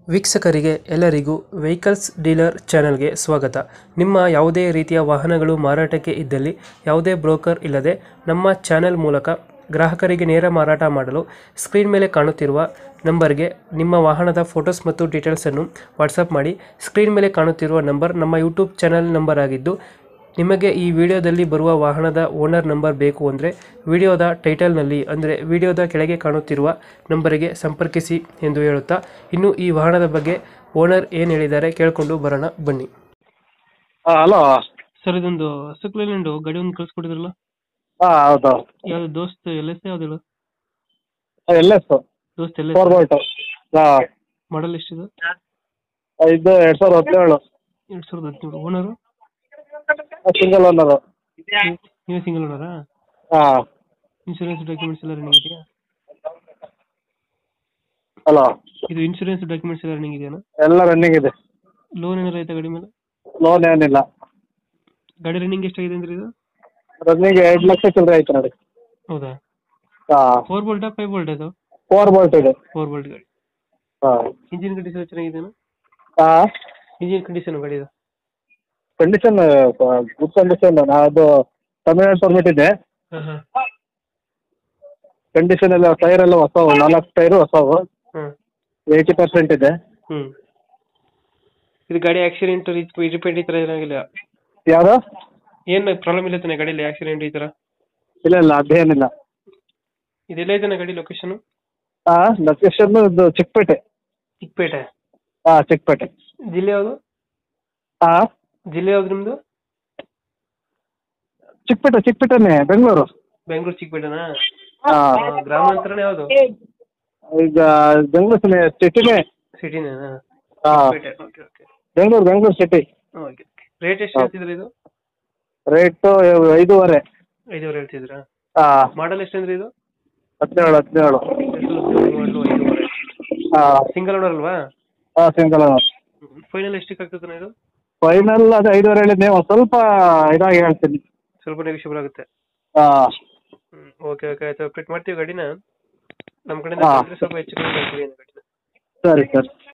ವೀಕ್ಷಕರಿಗೆ ಎಲ್ಲರಿಗೂ vehicles dealer ಚಾನೆಲ್ಗೆ ಸ್ವಾಗತ ನಿಮ್ಮ ಯಾವುದೇ ರೀತಿಯ ವಾಹನಗಳು ಮಾರಾಟಕ್ಕೆ ಇದ್ದಲ್ಲಿ ಯಾವುದೇ ಬ್ರೋಕರ್ ಇಲ್ಲದೆ ನಮ್ಮ ಚಾನೆಲ್ ಮೂಲಕ ಗ್ರಾಹಕರಿಗೆ ನೇರ ಮಾರಾಟ ಮಾಡಲು ಸ್ಕ್ರೀನ್ ಮೇಲೆ ಕಾಣುತ್ತಿರುವ ನಂಬರ್ಗೆ ನಿಮ್ಮ ವಾಹನದ ಫೋಟೋಸ್ ಮತ್ತು ಡೀಟೇಲ್ಸನ್ನು ವಾಟ್ಸಪ್ ಮಾಡಿ ಸ್ಕ್ರೀನ್ ಮೇಲೆ ಕಾಣುತ್ತಿರುವ ನಂಬರ್ ನಮ್ಮ ಯೂಟ್ಯೂಬ್ ಚಾನೆಲ್ ನಂಬರ್ ಆಗಿದ್ದು ನಿಮಗೆ ಈ ವಿಡಿಯೋದಲ್ಲಿ ಬರುವ ವಾಹನದ ಓನರ್ ನಂಬರ್ ಬೇಕು ಅಂದರೆ ವಿಡಿಯೋದ ಟೈಟಲ್ನಲ್ಲಿ ಅಂದರೆ ವಿಡಿಯೋದ ಕೆಳಗೆ ಕಾಣುತ್ತಿರುವ ನಂಬರಿಗೆ ಸಂಪರ್ಕಿಸಿ ಎಂದು ಹೇಳುತ್ತಾ ಇನ್ನು ಈ ವಾಹನದ ಬಗ್ಗೆ ಓನರ್ ಏನು ಹೇಳಿದ್ದಾರೆ ಕೇಳಿಕೊಂಡು ಬರೋಣ ಬನ್ನಿ ಹಾಂ ಹಲೋ ಸರ್ ಇದೊಂದು ಹಸುಕ್ಲೇಲೆಂಡು ಗಾಡಿ ಒಂದು ಕಳಿಸ್ಕೊಟ್ಟಿದ್ರಲ್ಲ ಹಾಂ ಹೌದು ಯಾವ್ದು ದೋಸ್ತ್ ಎಲ್ ಎಸ್ ಯಾವ್ದು ಎಲ್ ಎಸ್ ದೋಸ್ತ್ ಎಲ್ ಫೋರ್ ಬೋಲ್ಟು ಹಾಂ ಮಾಡಲ್ ಎಷ್ಟಿದೆ ಇದು ಎರಡು ಸಾವಿರದ ಹದಿನೇಳು ಎರಡು ಸಾವಿರದ ಹದಿನೇಳು ಓನರು ಸಿಂಗಲ್ ಓನರು ನೀವೇ ಸಿಂಗಲ್ ಓನರಾ ಹಾಂ ಇನ್ಶೂರೆನ್ಸ್ ಡಾಕ್ಯುಮೆಂಟ್ಸ್ ಎಲ್ಲ ರನ್ನಿಂಗ್ ಇದೆಯಾ ಹಲೋ ಇದು ಇನ್ಶೂರೆನ್ಸ್ ಡಾಕ್ಯುಮೆಂಟ್ಸ್ ಎಲ್ಲ ರನ್ನಿಂಗ್ ಇದೆಯಾ ಎಲ್ಲ ರನ್ನಿಂಗ್ ಇದೆ ಲೋನ್ ಏನಾರ ಐತೆ ಗಾಡಿ ಮೇಲೆ ಲೋನ್ ಏನಿಲ್ಲ ಗಾಡಿ ರನ್ನಿಂಗ್ ಎಷ್ಟಾಗಿದೆ ಅಂದ್ರೆ ಇದು ರನ್ನಿಂಗ್ ಎರಡು ಲಕ್ಷ ಚಿಲ್ಲರೆ ಆಯ್ತು ನೋಡಿ ಹೌದಾ ಹಾಂ ಫೋರ್ ಬೋಲ್ಟಾ ಫೈವ್ ಬೋಲ್ಟ್ ಅದು ಫೋರ್ ಬೋಲ್ಟ್ ಇದೆ ಫೋರ್ ಬೋಲ್ಟ್ ಗಾಡಿ ಹಾಂ ಇಂಜಿನ್ ಕಂಡೀಷನ್ ಚೆನ್ನಾಗಿದೆಯಾ ಹಾಂ ಇಂಜಿನ್ ಕಂಡೀಷನ್ ಗಾಡಿ ಇದು ಕಂಡೀಷನ್ ಗುಡ್ ಕಂಡೀಷನ್ ಅದು ತಮಿಳ್ನಾಡು ಪರ್ಮಿಟ್ ಇದೆ ಹಾಂ ಹಾಂ ಕಂಡೀಷನ್ ಎಲ್ಲ ಟೈರ್ ಎಲ್ಲ ಹೊಸವು ನಾಲ್ಕು ಟೈರು ಹೊಸವು ಹಾಂ ಏಯ್ಟಿ ಪರ್ಸೆಂಟ್ ಇದೆ ಹ್ಞೂ ಇದು ಗಾಡಿ ಆಕ್ಸಿಡೆಂಟ್ ರಿಪೇಟ್ ಈ ಥರ ಏನಾಗಿಲ್ಲ ಯಾವುದು ಏನು ಪ್ರಾಬ್ಲಮ್ ಇಲ್ಲ ತಾನೆ ಗಾಡಿಯಲ್ಲಿ ಆಕ್ಸಿಡೆಂಟ್ ಈ ಥರ ಇಲ್ಲ ಇಲ್ಲ ಅದೇನಿಲ್ಲ ಇದೆಲ್ಲ ಐತಾನೆ ಗಾಡಿ ಲೊಕೇಶನ್ ಹಾಂ ಲೊಕೇಶನ್ ಇದು ಚಿಕ್ಕಪೇಟೆ ಚಿಕ್ಕಪೇಟೆ ಹಾಂ ಚಿಕ್ಕಪೇಟೆ ಜಿಲ್ಲೆ ಯಾವುದು ಹಾಂ ಜಿಲ್ಲೆ ಯಾವ್ದು ನಿಮ್ಮದು ಚಿಕ್ಕಪೇಟೆ ಚಿಕ್ಕಪೇಟೆನೇ ಬೆಂಗಳೂರು ಬೆಂಗಳೂರು ಚಿಕ್ಕಪೇಟೆನಾ ಹಾಂ ಗ್ರಾಮಾಂತರನೇ ಯಾವುದು ಈಗ ಬೆಂಗಳೂರು ಸಿಟಿನೇ ಸಿಟಿನೇ ಹಾಂ ಪೇಟೆ okay okay Bengaluru Bengaluru city okay rate ಎಷ್ಟು ಹೇಳ್ತಿದ್ರಿ ಇದು ರೇಟು ಐದೂವರೆ ಐದುವರೆ ಹೇಳ್ತಿದ್ರಾ ಹಾಂ ಮಾಡಲ್ ಎಷ್ಟು ಅಂದ್ರೆ ಇದು ಹದಿನೇಳು ಹದಿನೇಳು ಮಾಡಲು ಐದುವರೆ ಹಾಂ ಸಿಂಗಲ್ ಓನರ್ ಅಲ್ವಾ ಹಾಂ ಸಿಂಗಲ್ ಫೈನಲ್ ಎಷ್ಟಕ್ಕೆ ಆಗ್ತದೆ ಇದು ಫೈನಲ್ ಅದು ಐದೂವರೆ ಹೇಳಿದ್ದೆ ಒಂದು ಸ್ವಲ್ಪ ಇದಾಗಿ ಹೇಳ್ತೀನಿ ಸ್ವಲ್ಪ ನೆಗೋಷಿಯಬಲ್ ಆಗುತ್ತೆ ಹಾಂ ಹ್ಮ್ ಓಕೆ ಓಕೆ ಆಯ್ತು ಅಪ್ಡೇಟ್ ಮಾಡ್ತೀವಿ ಗಾಡಿನ ನಮ್ಮ ಕಡೆಯಿಂದ ಹಾ. ಬಂದ್ರೆ ಸ್ವಲ್ಪ ಹೆಚ್ಚು ಕಡಿಮೆ ಮಾಡ್ತೀವಿ ಏನು ಗಾಡಿನ ಸರಿ ಸರ್